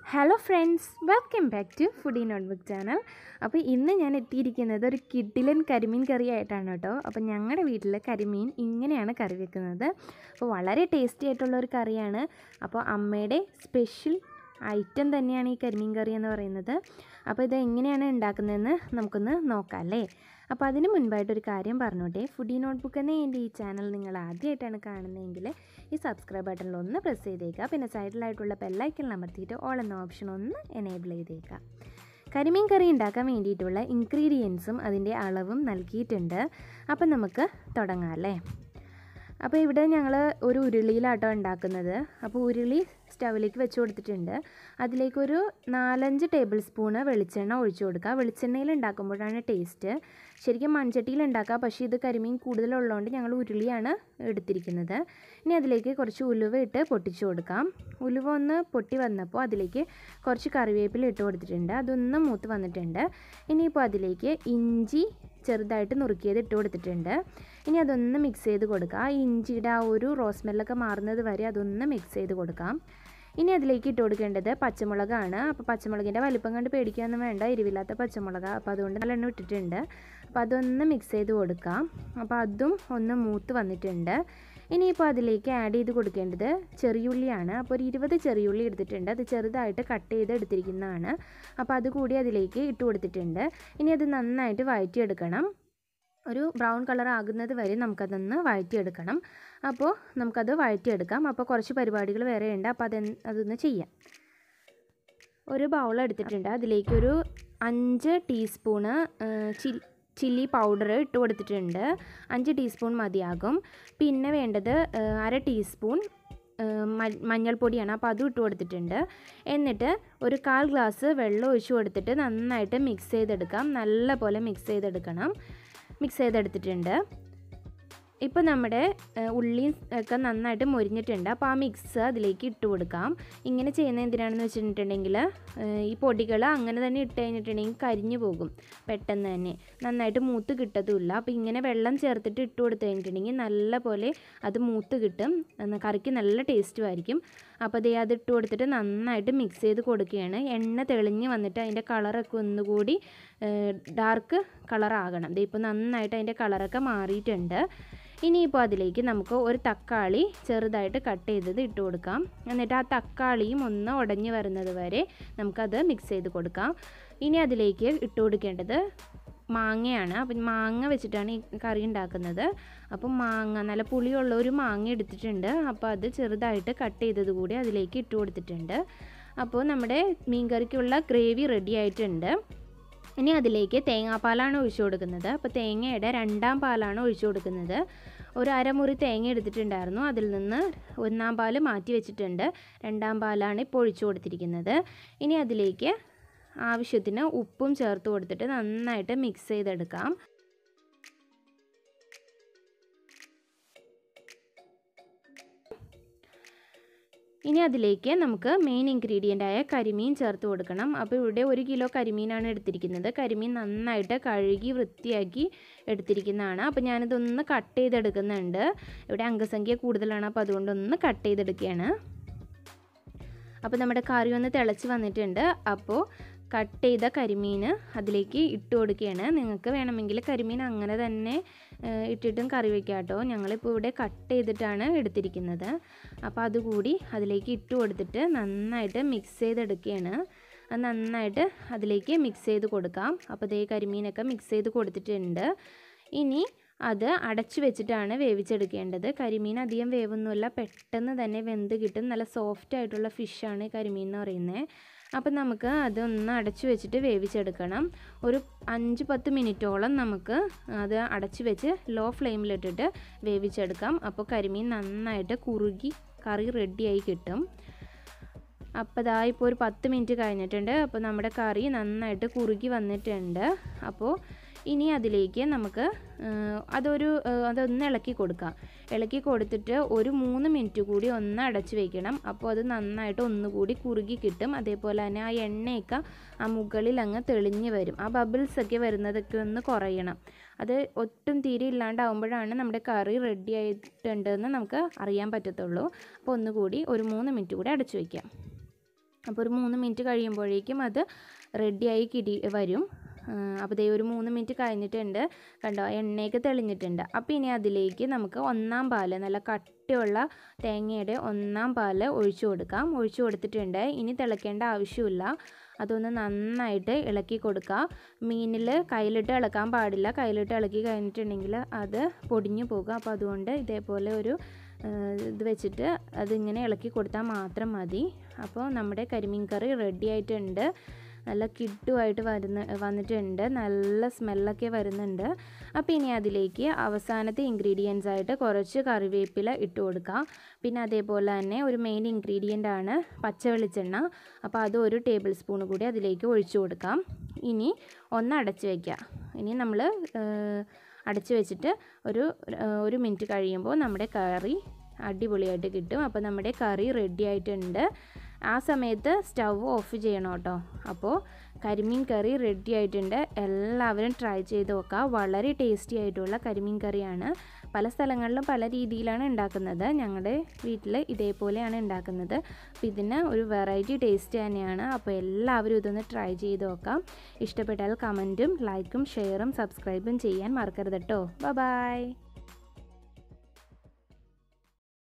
hello friends welcome back to foodie notebook channel അപ്പോൾ ഇന്ന് ഞാൻ എത്തിയിരിക്കുന്നത് ഒരു കിഡിലൻ കരിമീൻ കറി ആയിട്ടാണ് കേട്ടോ അപ്പോൾ ഞങ്ങളുടെ വീട്ടിൽ കരിമീൻ ഇങ്ങനെയാണ് കറി വെക്കുന്നത് അപ്പോൾ വളരെ ടേസ്റ്റി ആയിട്ടുള്ള ഒരു കറിയാണ് അപ്പോൾ അമ്മയുടെ സ്പെഷ്യൽ ഐറ്റം തന്നെയാണ് ഈ കരിമീൻ കറി എന്ന് പറയുന്നത് അപ്പോൾ ഇത് എങ്ങനെയാണ് ഉണ്ടാക്കുന്നതെന്ന് നമുക്കൊന്ന് നോക്കാം അല്ലേ അപ്പോൾ അതിന് മുൻപായിട്ടൊരു കാര്യം പറഞ്ഞോട്ടെ ഫുഡി നോട്ട്ബുക്ക് എന്ന എൻ്റെ ഈ ചാനൽ നിങ്ങൾ ആദ്യമായിട്ടാണ് കാണുന്നതെങ്കിൽ ഈ സബ്സ്ക്രൈബ് ബട്ടണിൽ ഒന്ന് പ്രസ് ചെയ്തേക്കുക പിന്നെ സൈഡിലായിട്ടുള്ള ബെല്ലൈക്കണിൽ അമർത്തിയിട്ട് ഓൾ എന്ന ഓപ്ഷൻ ഒന്ന് എനേബിൾ ചെയ്തേക്കുക കരിമീൻ കറി ഉണ്ടാക്കാൻ വേണ്ടിയിട്ടുള്ള ഇൻഗ്രീഡിയൻസും അതിൻ്റെ അളവും നൽകിയിട്ടുണ്ട് അപ്പം നമുക്ക് തുടങ്ങാം അല്ലേ അപ്പോൾ ഇവിടെ ഞങ്ങൾ ഒരു ഉരുളിയിലാട്ടോ ഉണ്ടാക്കുന്നത് അപ്പോൾ ഉരുളി സ്റ്റവിലേക്ക് വെച്ച് കൊടുത്തിട്ടുണ്ട് അതിലേക്കൊരു നാലഞ്ച് ടേബിൾ സ്പൂണ് വെളിച്ചെണ്ണ ഒഴിച്ചു കൊടുക്കുക വെളിച്ചെണ്ണയിൽ ഉണ്ടാക്കുമ്പോഴാണ് ടേസ്റ്റ് ശരിക്കും മൺചട്ടിയിൽ ഉണ്ടാക്കുക പക്ഷേ ഇത് കരിമീൻ കൂടുതലുള്ളതുകൊണ്ട് ഞങ്ങൾ ഉരുളിയാണ് എടുത്തിരിക്കുന്നത് ഇനി അതിലേക്ക് കുറച്ച് ഉലുവ ഇട്ട് പൊട്ടിച്ചു കൊടുക്കാം ഉലുവ ഒന്ന് പൊട്ടി വന്നപ്പോൾ അതിലേക്ക് കുറച്ച് കറിവേപ്പില ഇട്ട് കൊടുത്തിട്ടുണ്ട് അതൊന്ന് മൂത്ത് വന്നിട്ടുണ്ട് ഇനിയിപ്പോൾ അതിലേക്ക് ഇഞ്ചി ചെറുതായിട്ട് നുറുക്കിയത് ഇട്ട് കൊടുത്തിട്ടുണ്ട് ഇനി അതൊന്ന് മിക്സ് ചെയ്ത് കൊടുക്കുക ആ ഇഞ്ചിയുടെ ആ ഒരു റോസ് സ്മെല്ലൊക്കെ മാറുന്നത് വരെ അതൊന്ന് മിക്സ് ചെയ്ത് കൊടുക്കാം ഇനി അതിലേക്ക് ഇട്ട് കൊടുക്കേണ്ടത് പച്ചമുളകാണ് അപ്പോൾ പച്ചമുളകിൻ്റെ വലിപ്പം കണ്ട് പേടിക്കാനൊന്നും വേണ്ട എരിവില്ലാത്ത പച്ചമുളക് അപ്പോൾ അതുകൊണ്ട് നല്ലെണ്ണം ഇട്ടിട്ടുണ്ട് അപ്പോൾ അതൊന്ന് മിക്സ് ചെയ്ത് കൊടുക്കാം അപ്പോൾ അതും ഒന്ന് മൂത്ത് വന്നിട്ടുണ്ട് ഇനിയിപ്പോൾ അതിലേക്ക് ആഡ് ചെയ്ത് കൊടുക്കേണ്ടത് ചെറിയുള്ളിയാണ് അപ്പോൾ ഒരു ഇരുപത് ചെറിയുള്ളി എടുത്തിട്ടുണ്ട് അത് ചെറുതായിട്ട് കട്ട് ചെയ്ത് എടുത്തിരിക്കുന്നതാണ് അപ്പോൾ അത് കൂടി അതിലേക്ക് ഇട്ട് കൊടുത്തിട്ടുണ്ട് ഇനി അത് നന്നായിട്ട് വഴറ്റിയെടുക്കണം ഒരു ബ്രൗൺ കളർ ആകുന്നത് വരെ നമുക്കതൊന്ന് വഴറ്റിയെടുക്കണം അപ്പോൾ നമുക്കത് വഴറ്റിയെടുക്കാം അപ്പോൾ കുറച്ച് പരിപാടികൾ വേറെ ഉണ്ട് അപ്പോൾ അത് അതൊന്ന് ചെയ്യാം ഒരു ബൗൾ എടുത്തിട്ടുണ്ട് അതിലേക്കൊരു അഞ്ച് ടീസ്പൂണ് ചില്ലി ചില്ലി പൗഡർ ഇട്ട് കൊടുത്തിട്ടുണ്ട് അഞ്ച് ടീസ്പൂൺ മതിയാകും പിന്നെ വേണ്ടത് അര ടീസ്പൂൺ മഞ്ഞൾപ്പൊടിയാണ് അപ്പോൾ അതും ഇട്ട് കൊടുത്തിട്ടുണ്ട് എന്നിട്ട് ഒരു കാൽ ഗ്ലാസ് വെള്ളം ഒഴിച്ച് കൊടുത്തിട്ട് നന്നായിട്ട് മിക്സ് ചെയ്തെടുക്കാം നല്ല പോലെ മിക്സ് ചെയ്തെടുക്കണം മിക്സ് ചെയ്തെടുത്തിട്ടുണ്ട് ഇപ്പോൾ നമ്മുടെ ഉള്ളി ഒക്കെ നന്നായിട്ട് മൊരിഞ്ഞിട്ടുണ്ട് അപ്പോൾ ആ മിക്സ് അതിലേക്ക് ഇട്ട് കൊടുക്കാം ഇങ്ങനെ ചെയ്യുന്നത് എന്തിനാണെന്ന് വെച്ചിട്ടുണ്ടെങ്കിൽ ഈ പൊടികൾ അങ്ങനെ തന്നെ ഇട്ട് കഴിഞ്ഞിട്ടുണ്ടെങ്കിൽ കരിഞ്ഞു പോകും പെട്ടെന്ന് തന്നെ നന്നായിട്ട് മൂത്ത് കിട്ടത്തുമില്ല അപ്പോൾ ഇങ്ങനെ വെള്ളം ചേർത്തിട്ട് ഇട്ട് കൊടുത്തു കഴിഞ്ഞിട്ടുണ്ടെങ്കിൽ നല്ല പോലെ അത് മൂത്ത് കിട്ടും കറിക്ക് നല്ല ടേസ്റ്റും ആയിരിക്കും അപ്പോൾ ദേ അത് ഇട്ട് കൊടുത്തിട്ട് നന്നായിട്ട് മിക്സ് ചെയ്ത് കൊടുക്കുകയാണ് എണ്ണ തെളിഞ്ഞ് വന്നിട്ട് അതിൻ്റെ കളറൊക്കെ ഒന്നുകൂടി ഡാർക്ക് കളറാകണം ദേ ഇപ്പോൾ നന്നായിട്ട് അതിൻ്റെ കളറൊക്കെ മാറിയിട്ടുണ്ട് ഇനിയിപ്പോൾ അതിലേക്ക് നമുക്ക് ഒരു തക്കാളി ചെറുതായിട്ട് കട്ട് ചെയ്തത് ഇട്ട് കൊടുക്കാം എന്നിട്ട് ആ തക്കാളിയും ഒന്ന് ഉടഞ്ഞു വരുന്നത് വരെ നമുക്കത് മിക്സ് ചെയ്ത് കൊടുക്കാം ഇനി അതിലേക്ക് ഇട്ട് കൊടുക്കേണ്ടത് മാങ്ങയാണ് അപ്പം മാങ്ങ വെച്ചിട്ടാണ് ഈ കറി ഉണ്ടാക്കുന്നത് അപ്പം മാങ്ങ നല്ല പുളിയുള്ള ഒരു മാങ്ങ എടുത്തിട്ടുണ്ട് അപ്പോൾ അത് ചെറുതായിട്ട് കട്ട് ചെയ്തത് കൂടി അതിലേക്ക് ഇട്ട് കൊടുത്തിട്ടുണ്ട് അപ്പോൾ നമ്മുടെ മീൻ കറിക്കുള്ള ഗ്രേവി റെഡി ആയിട്ടുണ്ട് ഇനി അതിലേക്ക് തേങ്ങാപ്പാലാണ് ഒഴിച്ചു കൊടുക്കുന്നത് അപ്പോൾ തേങ്ങയുടെ രണ്ടാം പാലാണ് ഒഴിച്ചു കൊടുക്കുന്നത് ഒരു അരമുറി തേങ്ങ എടുത്തിട്ടുണ്ടായിരുന്നു അതിൽ നിന്ന് ഒന്നാം പാൽ മാറ്റി വെച്ചിട്ടുണ്ട് രണ്ടാം പാലാണ് ഇപ്പോൾ ഒഴിച്ചു കൊടുത്തിരിക്കുന്നത് ഇനി അതിലേക്ക് ആവശ്യത്തിന് ഉപ്പും ചേർത്ത് കൊടുത്തിട്ട് നന്നായിട്ട് മിക്സ് ചെയ്തെടുക്കാം ഇനി അതിലേക്ക് നമുക്ക് മെയിൻ ഇൻഗ്രീഡിയൻ്റ് ആയ കരിമീൻ ചേർത്ത് കൊടുക്കണം അപ്പോൾ ഇവിടെ ഒരു കിലോ കരിമീനാണ് എടുത്തിരിക്കുന്നത് കരിമീൻ നന്നായിട്ട് കഴുകി വൃത്തിയാക്കി എടുത്തിരിക്കുന്നതാണ് അപ്പോൾ ഞാനിതൊന്ന് കട്ട് ചെയ്തെടുക്കുന്നുണ്ട് ഇവിടെ അംഗസംഖ്യ കൂടുതലാണ് അപ്പോൾ അതുകൊണ്ടൊന്ന് കട്ട് ചെയ്തെടുക്കുകയാണ് അപ്പോൾ നമ്മുടെ കറി ഒന്ന് തിളച്ച് വന്നിട്ടുണ്ട് അപ്പോൾ കട്ട് ചെയ്ത കരിമീൻ അതിലേക്ക് ഇട്ട് കൊടുക്കുകയാണ് നിങ്ങൾക്ക് വേണമെങ്കിൽ കരിമീൻ അങ്ങനെ തന്നെ ഇട്ടിട്ടും കറി വയ്ക്കാം കേട്ടോ ഞങ്ങളിപ്പോൾ ഇവിടെ കട്ട് ചെയ്തിട്ടാണ് എടുത്തിരിക്കുന്നത് അപ്പോൾ അതുകൂടി അതിലേക്ക് ഇട്ട് കൊടുത്തിട്ട് നന്നായിട്ട് മിക്സ് ചെയ്തെടുക്കുകയാണ് അത് നന്നായിട്ട് അതിലേക്ക് മിക്സ് ചെയ്ത് കൊടുക്കാം അപ്പോൾ ഇതേ കരിമീനൊക്കെ മിക്സ് ചെയ്ത് കൊടുത്തിട്ടുണ്ട് ഇനി അത് അടച്ചു വെച്ചിട്ടാണ് വേവിച്ചെടുക്കേണ്ടത് കരിമീൻ അധികം വേവൊന്നുമില്ല പെട്ടെന്ന് തന്നെ വെന്ത് കിട്ടും നല്ല സോഫ്റ്റ് ആയിട്ടുള്ള ഫിഷാണ് കരിമീൻ എന്ന് പറയുന്നത് അപ്പം നമുക്ക് അതൊന്ന് അടച്ചു വെച്ചിട്ട് വേവിച്ചെടുക്കണം ഒരു അഞ്ച് പത്ത് മിനിറ്റോളം നമുക്ക് അത് അടച്ചു വെച്ച് ലോ ഫ്ലെയിമിലിട്ടിട്ട് വേവിച്ചെടുക്കാം അപ്പോൾ കരിമീൻ നന്നായിട്ട് കുറുകി കറി റെഡിയായി കിട്ടും അപ്പോൾ ഇതാ ഇപ്പോൾ ഒരു പത്ത് മിനിറ്റ് കഴിഞ്ഞിട്ടുണ്ട് അപ്പോൾ നമ്മുടെ കറി നന്നായിട്ട് കുറുകി വന്നിട്ടുണ്ട് അപ്പോൾ ഇനി അതിലേക്ക് നമുക്ക് അതൊരു അതൊന്ന് ഇളക്കി കൊടുക്കാം ഇളക്കി കൊടുത്തിട്ട് ഒരു മൂന്ന് മിനിറ്റ് കൂടി ഒന്ന് അടച്ചു വെക്കണം അപ്പോൾ അത് നന്നായിട്ട് ഒന്നുകൂടി കുറുകി കിട്ടും അതേപോലെ തന്നെ ആ എണ്ണയൊക്കെ ആ മുകളിൽ അങ്ങ് തെളിഞ്ഞ് വരും ആ ബബിൾസ് ഒക്കെ വരുന്നതൊക്കെ ഒന്ന് കുറയണം അത് ഒട്ടും തീരെ ഇല്ലാണ്ടാവുമ്പോഴാണ് നമ്മുടെ കറി റെഡി ആയിട്ടുണ്ടെന്ന് നമുക്ക് അറിയാൻ പറ്റത്തുള്ളൂ അപ്പോൾ ഒന്നുകൂടി ഒരു മൂന്ന് മിനിറ്റ് കൂടി അടച്ചു വയ്ക്കാം അപ്പോൾ ഒരു മൂന്ന് മിനിറ്റ് കഴിയുമ്പോഴേക്കും അത് റെഡിയായി കിടി വരും അപ്പോൾ ദേ ഒരു മൂന്ന് മിനിറ്റ് കഴിഞ്ഞിട്ടുണ്ട് കണ്ടോ എണ്ണയൊക്കെ തെളിഞ്ഞിട്ടുണ്ട് അപ്പോൾ ഇനി അതിലേക്ക് നമുക്ക് ഒന്നാം പാല് നല്ല കട്ടിയുള്ള തേങ്ങയുടെ ഒന്നാം പാല് ഒഴിച്ചു കൊടുക്കാം ഒഴിച്ചു കൊടുത്തിട്ടുണ്ട് ഇനി തിളയ്ക്കേണ്ട ആവശ്യമില്ല അതൊന്ന് നന്നായിട്ട് ഇളക്കി കൊടുക്കുക മീനിൽ കയ്യിലിട്ട് ഇളക്കാൻ പാടില്ല കയ്യിലിട്ട് ഇളക്കി കഴിഞ്ഞിട്ടുണ്ടെങ്കിൽ അത് പൊടിഞ്ഞു പോകും അപ്പോൾ അതുകൊണ്ട് ഇതേപോലെ ഒരു ഇത് വെച്ചിട്ട് അതിങ്ങനെ ഇളക്കി കൊടുത്താൽ മാത്രം മതി അപ്പോൾ നമ്മുടെ കരിമീൻ കറി റെഡി ആയിട്ടുണ്ട് നല്ല കിട്ടുമായിട്ട് വരുന്ന വന്നിട്ടുണ്ട് നല്ല സ്മെല്ലൊക്കെ വരുന്നുണ്ട് അപ്പോൾ ഇനി അതിലേക്ക് അവസാനത്തെ ഇൻഗ്രീഡിയൻസ് ആയിട്ട് കുറച്ച് കറിവേപ്പില ഇട്ട് കൊടുക്കുക പിന്നെ അതേപോലെ തന്നെ ഒരു മെയിൻ ഇൻഗ്രീഡിയൻ്റ് ആണ് പച്ച വെളിച്ചെണ്ണ അപ്പോൾ അത് ഒരു ടേബിൾ സ്പൂൺ കൂടി അതിലേക്ക് ഒഴിച്ചു കൊടുക്കാം ഇനി ഒന്ന് അടച്ച് വയ്ക്കുക ഇനി നമ്മൾ അടച്ച് വെച്ചിട്ട് ഒരു ഒരു മിനിറ്റ് കഴിയുമ്പോൾ നമ്മുടെ കറി അടിപൊളിയായിട്ട് കിട്ടും അപ്പോൾ നമ്മുടെ കറി റെഡി ആയിട്ടുണ്ട് ആ സമയത്ത് സ്റ്റവ് ഓഫ് ചെയ്യണം കേട്ടോ അപ്പോൾ കരിമീൻ കറി റെഡി ആയിട്ടുണ്ട് എല്ലാവരും ട്രൈ ചെയ്ത് നോക്കുക വളരെ ടേസ്റ്റി ആയിട്ടുള്ള കരിമീൻ കറിയാണ് പല സ്ഥലങ്ങളിലും പല രീതിയിലാണ് ഉണ്ടാക്കുന്നത് ഞങ്ങളുടെ വീട്ടിൽ ഇതേപോലെയാണ് ഉണ്ടാക്കുന്നത് അപ്പോൾ ഇതിന് ഒരു വെറൈറ്റി ടേസ്റ്റ് തന്നെയാണ് അപ്പോൾ എല്ലാവരും ഇതൊന്ന് ട്രൈ ചെയ്ത് നോക്കാം ഇഷ്ടപ്പെട്ടാൽ കമൻറ്റും ലൈക്കും ഷെയറും സബ്സ്ക്രൈബും ചെയ്യാൻ മറക്കരുത് കേട്ടോ ബൈ